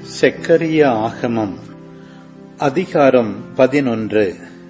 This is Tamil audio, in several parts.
செக்கரிய ஆகமம் அதிகாரம் பதினொன்று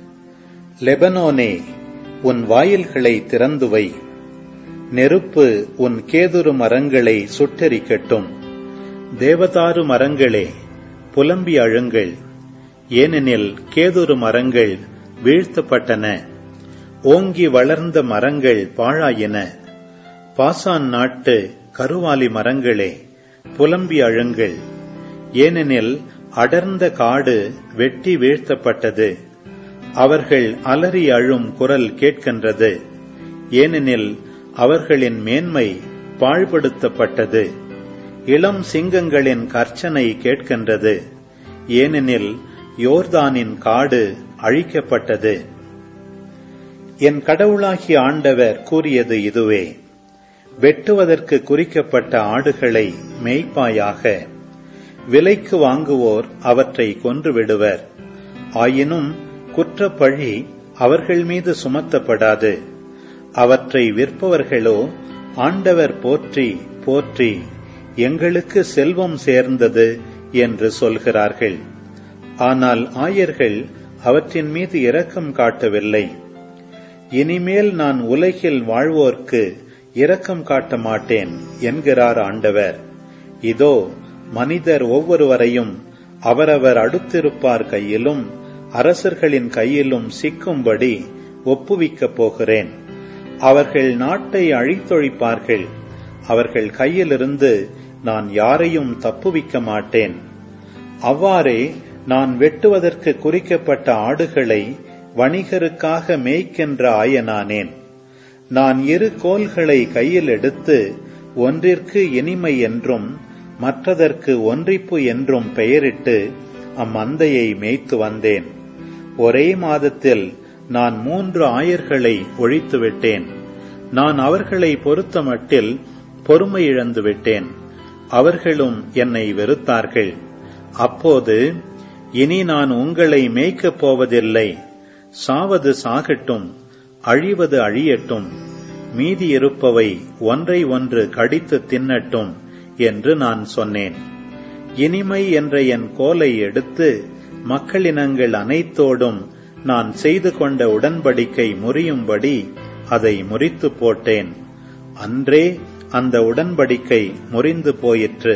லெபனோனே உன் வாயில்களை திறந்துவை நெருப்பு உன் கேதுரு மரங்களை சுட்டெரிக்கட்டும் தேவதாரு மரங்களே புலம்பி அழுங்கள் ஏனெனில் கேதுரு மரங்கள் வீழ்த்தப்பட்டன ஓங்கி வளர்ந்த மரங்கள் பாழாயின பாசான் நாட்டு கருவாலி மரங்களே புலம்பி அழுங்கள் ஏனெனில் அடர்ந்த காடு வெட்டி வீழ்த்தப்பட்டது அவர்கள் அலறி அழும் குரல் கேட்கின்றது ஏனெனில் அவர்களின் மேன்மை பாழ்படுத்தப்பட்டது இளம் சிங்கங்களின் கர்ச்சனை கேட்கின்றது ஏனெனில் யோர்தானின் காடு அழிக்கப்பட்டது என் கடவுளாகிய ஆண்டவர் கூறியது இதுவே வெட்டுவதற்கு குறிக்கப்பட்ட ஆடுகளை மேய்ப்பாயாக விலைக்கு வாங்குவோர் அவற்றை கொன்று விடுவர் ஆயினும் குற்றப்பழி அவர்கள் மீது சுமத்தப்படாது அவற்றை விற்பவர்களோ ஆண்டவர் போற்றி போற்றி எங்களுக்கு செல்வம் சேர்ந்தது என்று சொல்கிறார்கள் ஆனால் ஆயர்கள் அவற்றின் மீது இரக்கம் காட்டவில்லை இனிமேல் நான் உலகில் வாழ்வோர்க்கு இரக்கம் காட்ட மாட்டேன் என்கிறார் ஆண்டவர் இதோ மனிதர் ஒவ்வொருவரையும் அவரவர் அடுத்திருப்பார் கையிலும் அரசர்களின் கையிலும் சிக்கும்படி ஒப்புவிக்கப் போகிறேன் அவர்கள் நாட்டை அழித்தொழிப்பார்கள் அவர்கள் கையிலிருந்து நான் யாரையும் தப்புவிக்க மாட்டேன் அவ்வாறே நான் வெட்டுவதற்கு குறிக்கப்பட்ட ஆடுகளை வணிகருக்காக மேய்க்கின்ற ஆயனானேன் நான் இரு கோல்களை கையில் எடுத்து ஒன்றிற்கு இனிமை என்றும் மற்றதற்கு ஒன்றிப்பு என்றும் பெயரிட்டு அம்மந்தையை மேய்த்து வந்தேன் ஒரே மாதத்தில் நான் மூன்று ஆயர்களை ஒழித்துவிட்டேன் நான் அவர்களை பொறுத்தமட்டில் பொறுமை இழந்து விட்டேன் அவர்களும் என்னை வெறுத்தார்கள் அப்போது இனி நான் உங்களை மேய்க்கப் போவதில்லை சாவது சாகட்டும் அழிவது அழியட்டும் மீதி இருப்பவை ஒன்றை ஒன்று கடித்து தின்னட்டும் என்று நான் சொன்னேன் இனிமை என்ற என் கோலை எடுத்து மக்களினங்கள் அனைத்தோடும் நான் செய்து கொண்ட உடன்படிக்கை முறியும்படி அதை முறித்து போட்டேன் அன்றே அந்த உடன்படிக்கை முறிந்து போயிற்று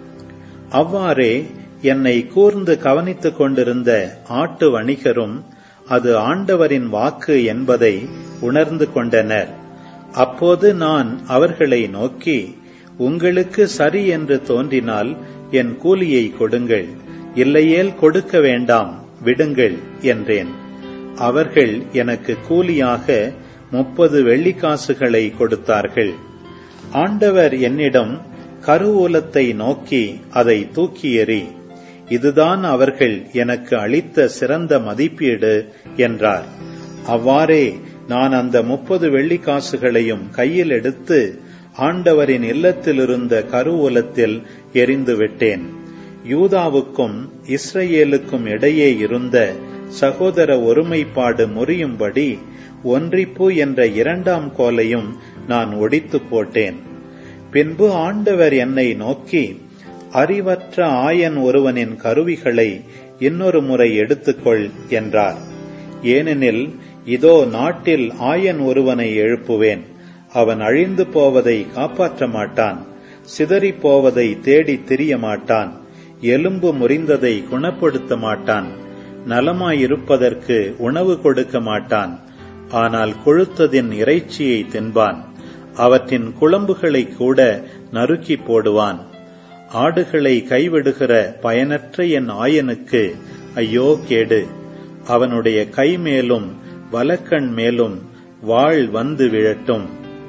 அவ்வாறே என்னை கூர்ந்து கவனித்துக் கொண்டிருந்த ஆட்டு வணிகரும் அது ஆண்டவரின் வாக்கு என்பதை உணர்ந்து கொண்டனர் அப்போது நான் அவர்களை நோக்கி உங்களுக்கு சரி என்று தோன்றினால் என் கூலியை கொடுங்கள் இல்லையேல் கொடுக்க வேண்டாம் விடுங்கள் என்றேன் அவர்கள் எனக்கு கூலியாக முப்பது வெள்ளிக்காசுகளை கொடுத்தார்கள் ஆண்டவர் என்னிடம் கருவூலத்தை நோக்கி அதை தூக்கி எறி இதுதான் அவர்கள் எனக்கு அளித்த சிறந்த மதிப்பீடு என்றார் அவ்வாறே நான் அந்த முப்பது வெள்ளிக்காசுகளையும் கையில் எடுத்து ஆண்டவரின் இல்லத்தில் இருந்த கருவூலத்தில் எரிந்து விட்டேன் யூதாவுக்கும் இஸ்ரேலுக்கும் இடையே இருந்த சகோதர ஒருமைப்பாடு முறியும்படி ஒன்றிப்பு என்ற இரண்டாம் கோலையும் நான் ஒடித்து போட்டேன் பின்பு ஆண்டவர் என்னை நோக்கி அறிவற்ற ஆயன் ஒருவனின் கருவிகளை இன்னொரு முறை எடுத்துக்கொள் என்றார் ஏனெனில் இதோ நாட்டில் ஆயன் ஒருவனை எழுப்புவேன் அவன் அழிந்து போவதை காப்பாற்ற மாட்டான் சிதறி போவதை தேடி திரிய மாட்டான் எலும்பு முறிந்ததை குணப்படுத்த மாட்டான் நலமாயிருப்பதற்கு உணவு கொடுக்க மாட்டான் ஆனால் கொழுத்ததின் இறைச்சியை தின்பான் அவற்றின் குழம்புகளை கூட நறுக்கி போடுவான் ஆடுகளை கைவிடுகிற பயனற்ற என் ஆயனுக்கு ஐயோ கேடு அவனுடைய கை மேலும் வலக்கண் மேலும் வாழ் வந்து விழட்டும்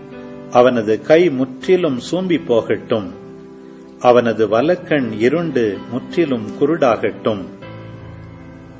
அவனது கை முற்றிலும் சூம்பி போகட்டும் அவனது வலக்கண் இருண்டு முற்றிலும் குருடாகட்டும்